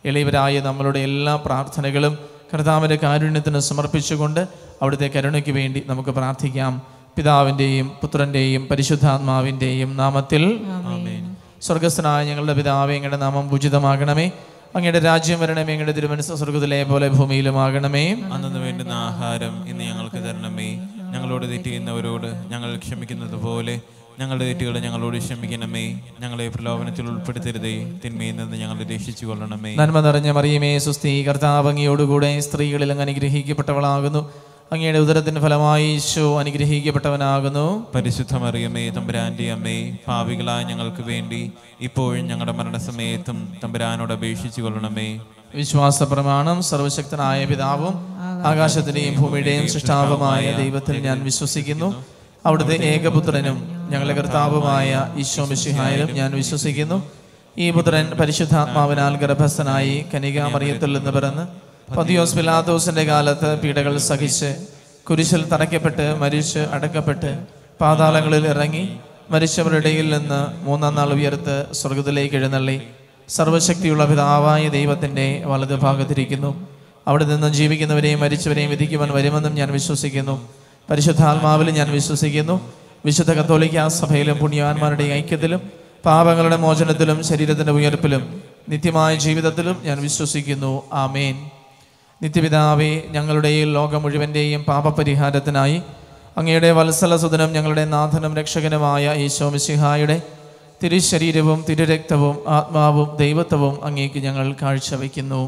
എളിയവരായ നമ്മളുടെ എല്ലാ പ്രാർത്ഥനകളും കർത്താവിൻ്റെ കാരുണ്യത്തിന് സമർപ്പിച്ചുകൊണ്ട് അവിടുത്തെ കരുണയ്ക്ക് വേണ്ടി നമുക്ക് പ്രാർത്ഥിക്കാം പിതാവിൻ്റെയും പുത്രൻ്റെയും പരിശുദ്ധാത്മാവിൻ്റെയും നാമത്തിൽ സ്വർഗസ്ഥനായ ഞങ്ങളുടെ പിതാവേ അങ്ങയുടെ നാമം പൂജിതമാകണമേ അങ്ങയുടെ രാജ്യം വരണമേ അങ്ങയുടെ തിരുമനസ് സ്വർഗത്തിലെ പോലെ ഭൂമിയിലുമാകണമേ അന്നു വേണ്ടുന്ന ആഹാരം ഇന്ന് ഞങ്ങൾക്ക് തരണമേ ഞങ്ങളോട് തെറ്റ് ചെയ്യുന്നവരോട് ഞങ്ങൾ ക്ഷമിക്കുന്നത് പോലെ ഞങ്ങളുടെ തെറ്റുകൾ ഞങ്ങളോട് ക്ഷമിക്കണമേ ഞങ്ങളെ പ്രലോഭനത്തിൽ ഉൾപ്പെടുത്തരുതേ തിന്മയിൽ നിന്ന് ഞങ്ങളെ രക്ഷിച്ചു കൊള്ളണമേ നന്മ നിറഞ്ഞ മറിയമേ സുസ്ഥി കർത്താവ് അങ്ങയോടുകൂടെ സ്ത്രീകളിൽ അങ്ങ് അനുഗ്രഹിക്കപ്പെട്ടവളാകുന്നു അങ്ങയുടെ ഉദരത്തിന് ഫലമായി ഈശോ അനുഗ്രഹിക്കപ്പെട്ടവനാകുന്നു പരിശുദ്ധ മറിയമേ തമ്പുരാന്റെ അമ്മേ പാവികളായ ഞങ്ങൾക്ക് വേണ്ടി ഇപ്പോഴും ഞങ്ങളുടെ മരണസമയത്തും തമ്പുരാനോട് അപേക്ഷിച്ചു കൊള്ളണമേ വിശ്വാസ പ്രമാണം സർവശക്തനായ പിതാവും ആകാശത്തിന്റെയും ഭൂമിയുടെയും സൃഷ്ടാവുമായ ദൈവത്തിൽ ഞാൻ വിശ്വസിക്കുന്നു അവിടുത്തെ ഏകപുത്രനും ഞങ്ങളുടെ കർത്താവുമായ ഈശോ മിശിഹായാലും ഞാൻ വിശ്വസിക്കുന്നു ഈ പുത്രൻ പരിശുദ്ധാത്മാവിനാൽ ഗർഭസ്ഥനായി കനികാമറിയത്തിൽ നിന്ന് പിറന്ന് പതിയോസ് പിലാത്തോസിന്റെ കാലത്ത് പീഡകൾ സഹിച്ച് കുരിശിൽ തറയ്ക്കപ്പെട്ട് മരിച്ച് അടക്കപ്പെട്ട് പാതാളങ്ങളിൽ ഇറങ്ങി മരിച്ചവരുടെ ഇടയിൽ നിന്ന് മൂന്നാം നാൾ ഉയർത്ത് സ്വർഗത്തിലേക്ക് എഴുന്നള്ളി സർവശക്തിയുള്ള പിതാവായ ദൈവത്തിന്റെ വലത് ഭാഗത്തിരിക്കുന്നു അവിടെ നിന്ന് ജീവിക്കുന്നവരെയും മരിച്ചവരെയും വിധിക്കുവാൻ വരുമെന്നും ഞാൻ വിശ്വസിക്കുന്നു പരിശുദ്ധാത്മാവിലും ഞാൻ വിശ്വസിക്കുന്നു വിശുദ്ധ കത്തോലിക്ക സഭയിലും പുണ്യവാന്മാരുടെ ഐക്യത്തിലും പാപങ്ങളുടെ മോചനത്തിലും ശരീരത്തിന്റെ ഉയർപ്പിലും നിത്യമായ ജീവിതത്തിലും ഞാൻ വിശ്വസിക്കുന്നു ആമേൻ നിത്യപിതാവേ ഞങ്ങളുടെയും ലോകം മുഴുവൻ്റെയും പാപപരിഹാരത്തിനായി അങ്ങയുടെ വത്സലസുതനും ഞങ്ങളുടെ നാഥനും രക്ഷകനുമായ ഈശോ മിശിഹായുടെ തിരുശരീരവും തിരുരക്തവും ആത്മാവും ദൈവത്വവും അങ്ങേക്ക് ഞങ്ങൾ കാഴ്ചവെക്കുന്നു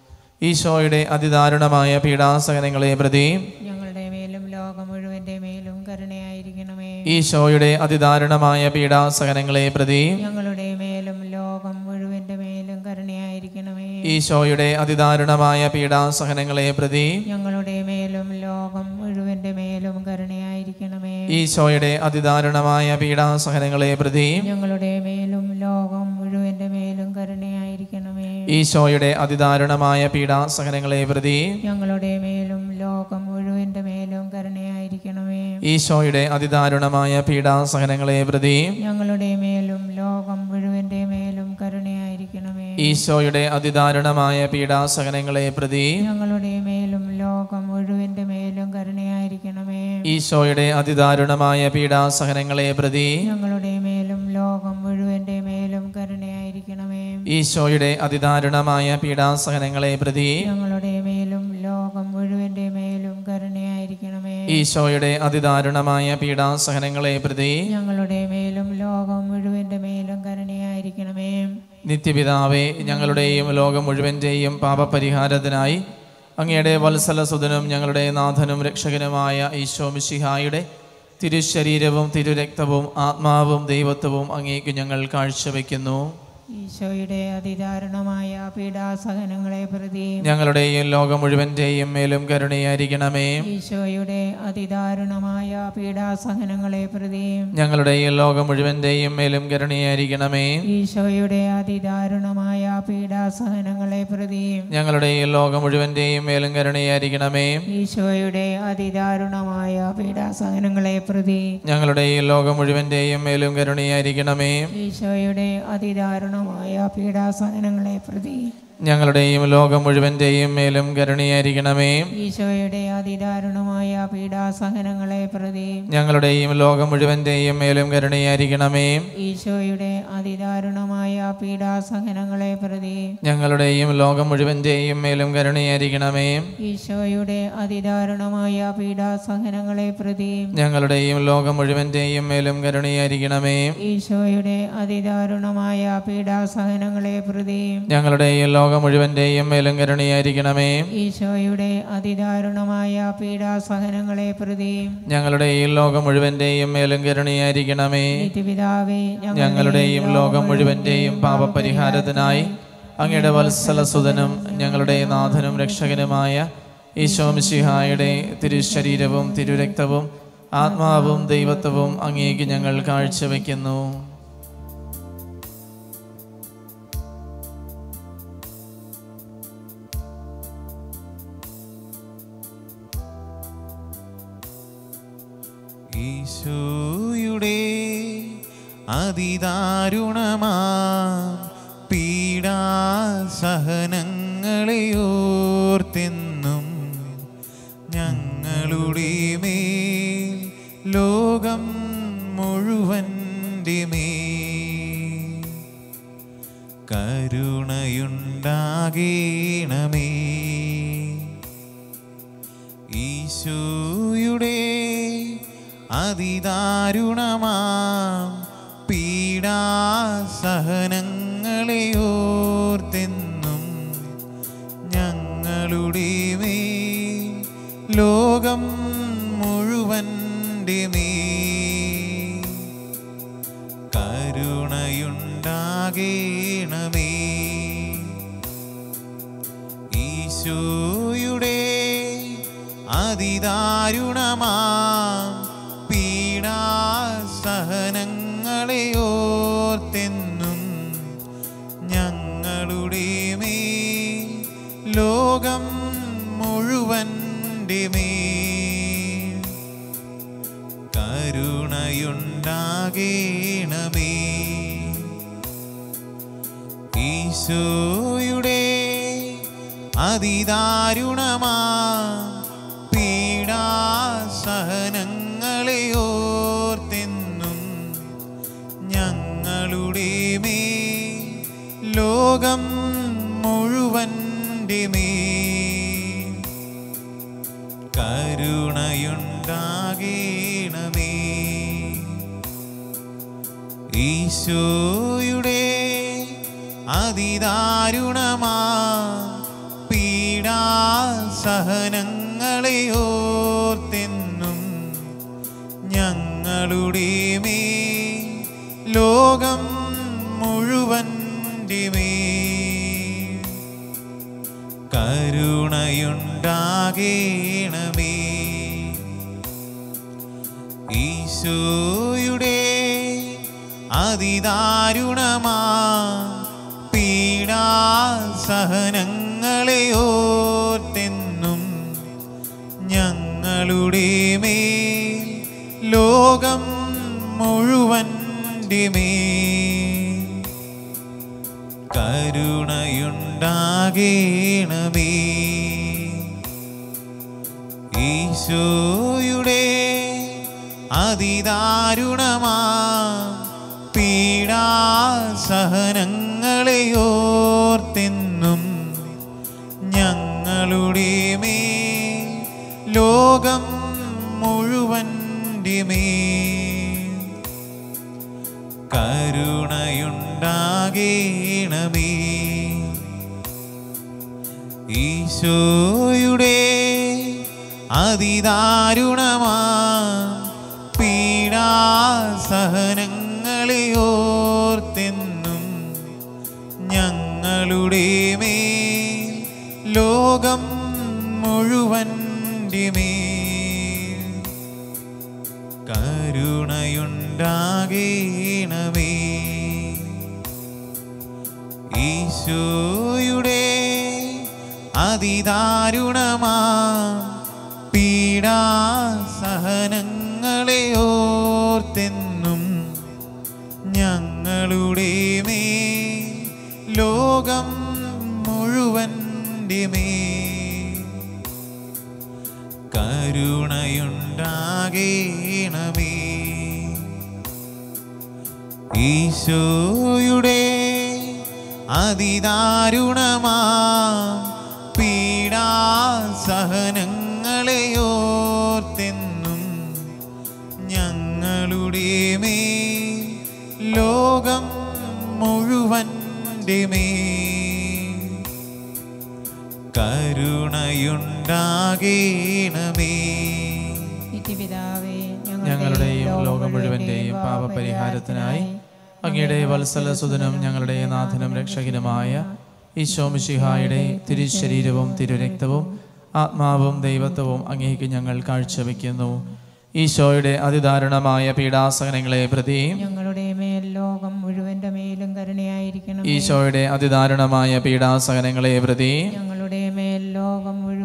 ഈശോയുടെ അതിദാരുണമായ പീഡാസകനങ്ങളെ പ്രതി ഞങ്ങളുടെ മേലും ലോകം മുഴുവന്റെ മേലും കരുണയായിരിക്കണമേ ഈശോയുടെ അതിദാരുണമായ പീഡാസകനങ്ങളെ പ്രതി ഞങ്ങളുടെ മേലും ലോകം മുഴുവന്റെ മേലും കരുണയായിരിക്കണമേ ഈശോയുടെ അതിദാരുണമായ പീഡാസഹനങ്ങളെ പ്രതി ഞങ്ങളുടെ മേലും ലോകം മുഴുവന്റെ മേലും കരുണയായിരിക്കണമേ ഈശോയുടെ അതിദാരുണമായ പീഡാസഹനങ്ങളെ പ്രതി ഞങ്ങളുടെ മേലും ലോകം മുഴുവന്റെ മേലും കരുണയായിരിക്കണമേ ഈശോയുടെ അതിദാരുണമായ പീഡാസഹനങ്ങളെ പ്രതി ഞങ്ങളുടെ മേലും ലോകം മുഴുവന്റെ മേലും കരുണയായിരിക്കണമേ ഈശോയുടെ അതിദാരുണമായ പീഡാസഹനങ്ങളെ പ്രതി ഞങ്ങളുടെ മേലും ലോകം മുഴുവന്റെ മേലും കരുണയായിരിക്കണമേ ഈശോയുടെ അതിദാരുണമായ പീഡാസഹനങ്ങളെ പ്രതി ഞങ്ങളുടെ മേലും ലോകം മുഴുവന്റെ മേലും കരുണയായിരിക്കണമേ ഈശോയുടെ അതിദാരുണമായ പീഡാസഹനങ്ങളെ പ്രതി ഞങ്ങളുടെ മേലും ലോകം മുഴുവന്റെ മേലും കരുണയായിരിക്കണമേ ഈശോയുടെ അതിദാരുണമായ പീഡാസഹനങ്ങളെ പ്രതി ഞങ്ങളുടെ മേലും ലോകം മുഴുവന്റെ മേലും കരുണയായിരിക്കണമേ ഈശോയുടെ അതിദാരുണമായ പീഡാസഹനങ്ങളെ പ്രതി ഞങ്ങളുടെ മേലും ലോകം മുഴുവന്റെ മേലും കരുണയായിരിക്കണമേ നിത്യപിതാവേ ഞങ്ങളുടെയും ലോകം മുഴുവൻ്റെയും പാപപരിഹാരത്തിനായി അങ്ങയുടെ വത്സലസുതനും ഞങ്ങളുടെ നാഥനും രക്ഷകനുമായ ഈശോ മിശിഹായുടെ തിരുശരീരവും തിരുരക്തവും ആത്മാവും ദൈവത്വവും അങ്ങേക്ക് ഞങ്ങൾ കാഴ്ചവെക്കുന്നു ഈശോയുടെ അതിദാരുണമായ പീഡാസഹനങ്ങളെ പ്രതി ഞങ്ങളുടെയും ലോകം മുഴുവൻ്റെയും മേലും കരുണയായിരിക്കണമേ ഈശോയുടെ അതിദാരുണമായ പീഡാസഹനങ്ങളെ പ്രതി ഞങ്ങളുടെയും ലോകം മുഴുവൻ്റെയും മേലും കരുണയായിരിക്കണമേ ഈശോയുടെ അതിദാരുണമായ പീഡാസഹനങ്ങളെ പ്രതി ഞങ്ങളുടെയും ലോകം മുഴുവൻ്റെയും മേലും കരുണയായിരിക്കണമേ ഈശോയുടെ അതിദാരുണമായ പീഡാസഹനങ്ങളെ പ്രതി ഞങ്ങളുടെയും ലോകം മുഴുവൻ്റെയും മേലും കരുണയായിരിക്കണമേ ഈശോയുടെ അതിദാരുണമായ പീഡാസഹനങ്ങളെ പ്രതി ഞങ്ങളുടെയും ലോകം മുഴുവൻ്റെയും മേലും കരുണയായിരിക്കണമേ ഈശോയുടെ അതിദാരുണമായ പീഡാസഹനങ്ങളെ പ്രതി ഞങ്ങളുടെയും ലോകം മുഴുവൻ്റെയും മേലും കരുണയായിരിക്കണമേ ഈശോയുടെ അതിദാരുണമായ പീഡാസഹനങ്ങളെ പ്രതി ഞങ്ങളുടെയും ലോകം മുഴുവൻ്റെയും മേലും കരുണയായിരിക്കണമേ ഈശോയുടെ അതിദാരുണമായ പീഡാസഹനങ്ങളെ പ്രതി ഞങ്ങളുടെയും ലോകം മുഴുവൻ്റെയും മേലും കരുണയായിരിക്കണമേ ഈശോയുടെ അതിദാരുണമായ പീഡാസഹനങ്ങളെ പ്രതി ഞങ്ങളുടെയും ലോകം മുഴുവൻ്റെയും മേലും കരുണയായിരിക്കണമേ ഈശോയുടെ അതിദാരുണമായ പീഡാസഹനങ്ങളെ പ്രതി ഞങ്ങളുടെയും ലോകം മുഴുവൻ്റെയും മേലും കരുണയായിരിക്കണമേ നിത്യപിതാവേ ഞങ്ങളുടെയും ലോകം മുഴുവൻ്റെയും പാപപരിഹാരത്തിനായി അങ്ങയുടെ വത്സലസുതനും ഞങ്ങളുടെ നാഥനും രക്ഷകനുമായ ഈശോ മിശിഹായുടെ തിരുശരീരവും തിരുരക്തവും ആത്മാവും ദൈവത്വവും അങ്ങേക്ക് ഞങ്ങൾ കാഴ്ചവെക്കുന്നു ഈശോയുടെ അതിദാരുണമാ പീഡാസഹനങ്ങളെ സഹനങ്ങളെ ഓർത്തെന്നും ഞങ്ങളുടെ മേൽ ലോകം മുഴുവൻ്റെ മേൽ കരുണയുണ്ടാകേണമേ ഈശോയുടെ അതിദാരുണമാം പീഡാസഹനങ്ങളെ ഓർത്തെന്നും ഞങ്ങളുടെ മേൽ ലോകം മുഴുവൻ്റെ മേൽ കരുണയുണ്ടാകേണമേ ഈശോയുടെ അതിദാരുണമാം പീഡാസഹനങ്ങളെ ഓർത്തെന്നും ഞങ്ങളുടെ മേൽ ലോകം മുഴുവൻ്റെ മേൽ കരുണയുണ്ടാകേണമേ ഈശോയുടെ അതിദാരുണമാ പീഡാസഹനങ്ങളെ ഓർത്തെന്നും ഞങ്ങളുടെ മേൽ ലോകം മുഴുവൻ്റെ മേൽ കരുണയുണ്ടാകേണമേ ഈശോയുടെ അതിദാരുണമാ പീഡാസഹനങ്ങളെ ഓർത്തെന്നും ഞങ്ങളുടെ മേൽ ലോകം മുഴുവൻ്റെ മേൽ കരുണയുണ്ടാകേണമേ ഈശോയുടെ അതിദാരുണമാ പീഡാസഹനങ്ങളെ ഓർത്തെന്നും ഞങ്ങളുടെ മേൽ ലോകം മുഴുവൻ്റെ മേൽ കരുണയുണ്ടാകേണമേ ഈശോയുടെ അതിദാരുണമാ പീഡാസഹനങ്ങളെ ഓർത്തെന്നും ഞങ്ങളുടെ മേൽ ലോകം മുഴുവൻ്റെ മേൽ കരുണയുണ്ടാകേണമേ ഈശോയുടെ അതിദാരുണമാ പീഡാസഹനങ്ങളെ ഓർത്തെന്നും ഞങ്ങളുടെ മേൽ ലോകം മുഴുവൻ്റെ മേൽ കരുണയുണ്ടാകേണമേ ഈശോയുടെ അതിദാരുണമാ പീഡാസഹനങ്ങളെ ഓർത്തെന്നും ഞങ്ങളുടെ മേൽ ലോകം മുഴുവൻ്റെ മേൽ കരുണയുണ്ടാകേണമേ ഈശോയുടെ അതിദാരുണമാ പീഡാസഹനങ്ങളെ ഓർത്തെന്നും ഞങ്ങളുടെ മേൽ ലോകം മുഴുവൻ്റെ മേൽ കരുണയുണ്ടാകേണമേ നിത്യപിതാവേ ഞങ്ങളുടെയും ലോകം മുഴുവന്റെയും പാപപരിഹാരത്തിനായി അങ്ങയുടെ വത്സലസുതനും ഞങ്ങളുടെ നാഥനും രക്ഷകനുമായ ഈശോ മിശിഹായുടെ തിരുശരീരവും തിരുരക്തവും ആത്മാവും ദൈവത്വവും അങ്ങേക്ക് ഞങ്ങൾ കാഴ്ചവെക്കുന്നു ഈശോയുടെ അതിദാരുണമായ പീഡാസഹനങ്ങളെ പ്രതിയും ഞങ്ങളുടെ മേൽ ലോകം മുഴുവന്റെ മേലും കരുണയായിരിക്കണം ഈശോയുടെ അതിദാരുണമായ പീഡാസഹനങ്ങളെ പ്രതി ഞങ്ങളുടെ മേൽ ലോകം മുഴുവൻ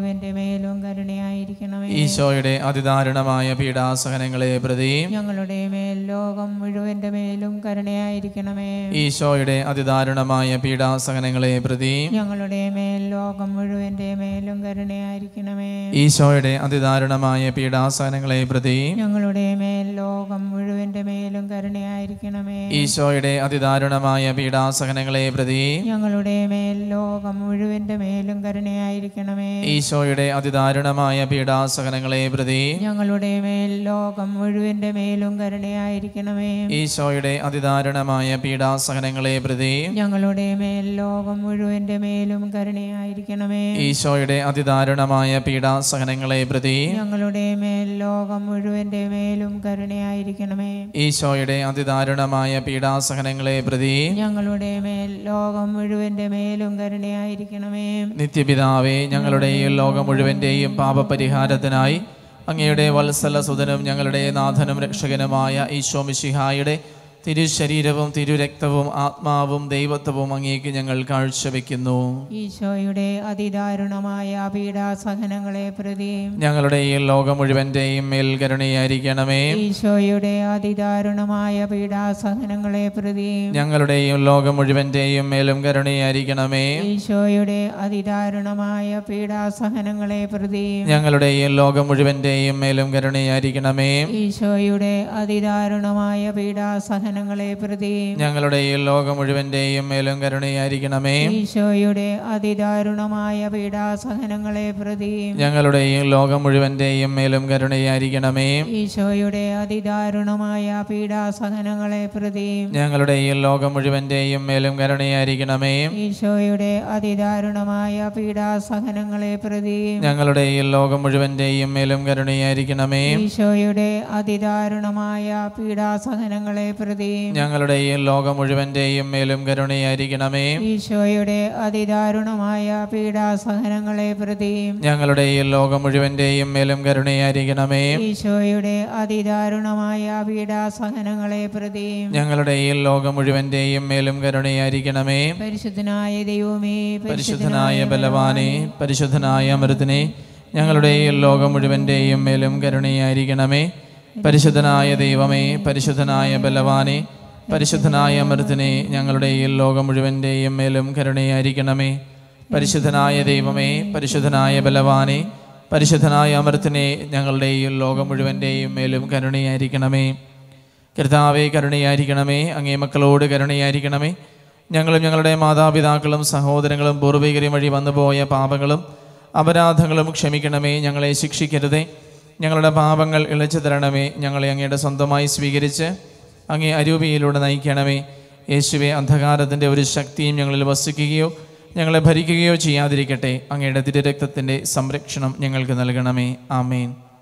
മുഴുവന്റെ മേലും കരുണയായിരിക്കണമേ ഈശോയുടെ അതിദാരുണമായ പീഡാസഹനങ്ങളെ പ്രതി ഞങ്ങളുടെ മേൽ ലോകം മുഴുവന്റെ മേലും കരുണയായിരിക്കണമേ ഈശോയുടെ അതിദാരുണമായ പീഡാസഹനങ്ങളെ പ്രതി ഞങ്ങളുടെ മേൽ ലോകം മുഴുവന്റെ മേലും കരുണയായിരിക്കണമേ ഈശോയുടെ അതിദാരുണമായ പീഡാസഹനങ്ങളെ പ്രതി ഞങ്ങളുടെ മേൽ ലോകം മുഴുവന്റെ മേലും കരുണയായിരിക്കണമേ ഈശോയുടെ അതിദാരുണമായ പീഡാസഹനങ്ങളെ പ്രതി ഞങ്ങളുടെ മേൽ ലോകം മുഴുവന്റെ മേലും കരുണയായിരിക്കണമേ ഈശോയുടെ അതിദാരുണമായ പീഡാസഹനങ്ങളെ പ്രതി ഞങ്ങളുടെ മേൽ ലോകം മുഴുവന്റെ മേലും കരുണയായിരിക്കണമേ ഈശോയുടെ അതിദാരുണമായ പീഡാസഹനങ്ങളെ പ്രതി ഞങ്ങളുടെ മേൽ ലോകം മുഴുവന്റെ മേലും കരുണയായിരിക്കണമേ ഈശോയുടെ അതിദാരുണമായ പീഡാസഹനങ്ങളെ പ്രതി ഞങ്ങളുടെ മേൽ ലോകം മുഴുവന്റെ മേലും കരുണയായിരിക്കണമേ ഈശോയുടെ അതിദാരുണമായ പീഡാസഹനങ്ങളെ പ്രതി ഞങ്ങളുടെ മേൽ ലോകം മുഴുവന്റെ മേലും കരുണയായിരിക്കണമേ നിത്യപിതാവേ ഞങ്ങളുടെയും ലോകം മുഴുവൻ്റെയും പാപപരിഹാരത്തിനായി അങ്ങയുടെ വത്സല സുതനും ഞങ്ങളുടെ നാഥനും രക്ഷകനുമായ ഈശോ മിശിഹായുടെ തിരുശരീരവും തിരുരക്തവും ആത്മാവും ദൈവത്വവും അങ്ങേക്ക് ഞങ്ങൾ കാഴ്ചവെക്കുന്നു ഈശോയുടെ അതിദാരുണമായ പീഡാസഹനങ്ങളെ പ്രതി ഞങ്ങളുടെ ഈ ലോകം മുഴുവൻ്റെയും മേൽ കരുണയായിരിക്കണമേ ഈശോയുടെ അതിദാരുണമായ പീഡാസഹനങ്ങളെ പ്രതി ഞങ്ങളുടെയും ലോകം മുഴുവൻ്റെയും മേലും കരുണയായിരിക്കണമേ ഈശോയുടെ അതിദാരുണമായ പീഡാസഹനങ്ങളെ പ്രതി ഞങ്ങളുടെ ഈ ലോകം മുഴുവൻ്റെയും മേലും കരുണയായിരിക്കണമേ ഈശോയുടെ അതിദാരുണമായ പീഡാസഹനങ്ങളെ പ്രതി ഞങ്ങളുടെ ഈ ലോകം മുഴുവൻ്റെയും മേലും കരുണയായിരിക്കണമേ ഈശോയുടെ അതിദാരുണമായ പീഡാസഹനങ്ങളെ പ്രതി ഞങ്ങളുടെ ഈ ലോകം മുഴുവൻ്റെയും മേലും കരുണയായിരിക്കണമേ ഈശോയുടെ അതിദാരുണമായ പീഡാസഹനങ്ങളെ പ്രതി ഞങ്ങളുടെ ഈ ലോകം മുഴുവൻ്റെയും മേലും കരുണയായിരിക്കണമേ ഈശോയുടെ അതിദാരുണമായ പീഡാസഹനങ്ങളെ പ്രതി ഞങ്ങളുടെ ഈ ലോകം മുഴുവൻ്റെയും മേലും കരുണയായിരിക്കണമേ ഈശോയുടെ അതിദാരുണമായ പീഡാസഹനങ്ങളെ പ്രതി ഞങ്ങളുടെ ഈ ലോകം മുഴുവൻ്റെയും മേലും കരുണയായിരിക്കണമേ ഈശോയുടെ അതിദാരുണമായ പീഡാസഹനങ്ങളെ പ്രതി ഞങ്ങളുടെ ഈ ലോകം മുഴുവൻ്റെയും മേലും കരുണയായിരിക്കണമേ ഈശോയുടെ അതിദാരുണമായ പീഡാസഹനങ്ങളെ പ്രതി ഞങ്ങളുടെ ഈ ലോകം മുഴുവൻ്റെയും മേലും കരുണയായിരിക്കണമേ പരിശുദ്ധനായ ദൈവമേ പരിശുദ്ധനായ ബലവാനെ പരിശുദ്ധനായ അമൃതനെ ഞങ്ങളുടെ ഈ ലോകം മുഴുവൻ്റെയും മേലും കരുണയായിരിക്കണമേ പരിശുദ്ധനായ ദൈവമേ പരിശുദ്ധനായ ബലവാനെ പരിശുദ്ധനായ അമൃതനെ ഞങ്ങളുടെ ഈ ലോകം മുഴുവൻ്റെയും മേലും കരുണയായിരിക്കണമേ പരിശുദ്ധനായ ദൈവമേ പരിശുദ്ധനായ ബലവാനെ പരിശുദ്ധനായ അമൃതനെ ഞങ്ങളുടെ ഈ ലോകം മുഴുവൻ്റെയും മേലും കരുണയായിരിക്കണമേ കർത്താവെ കരുണയായിരിക്കണമേ അങ്ങേ മക്കളോട് കരുണയായിരിക്കണമേ ഞങ്ങളും ഞങ്ങളുടെ മാതാപിതാക്കളും സഹോദരങ്ങളും പൂർവികരും വഴി വന്നുപോയ പാപങ്ങളും അപരാധങ്ങളും ക്ഷമിക്കണമേ ഞങ്ങളെ ശിക്ഷിക്കരുതേ ഞങ്ങളുടെ പാപങ്ങൾ ഇളച്ചു തരണമേ ഞങ്ങളെ അങ്ങയുടെ സ്വന്തമായി സ്വീകരിച്ച് അങ്ങേ അരൂപിയിലൂടെ നയിക്കണമേ യേശുവെ അന്ധകാരത്തിൻ്റെ ഒരു ശക്തിയും ഞങ്ങളിൽ വസിക്കുകയോ ഞങ്ങളെ ഭരിക്കുകയോ ചെയ്യാതിരിക്കട്ടെ അങ്ങയുടെ തിരുരക്തത്തിൻ്റെ സംരക്ഷണം ഞങ്ങൾക്ക് നൽകണമേ ആമേൻ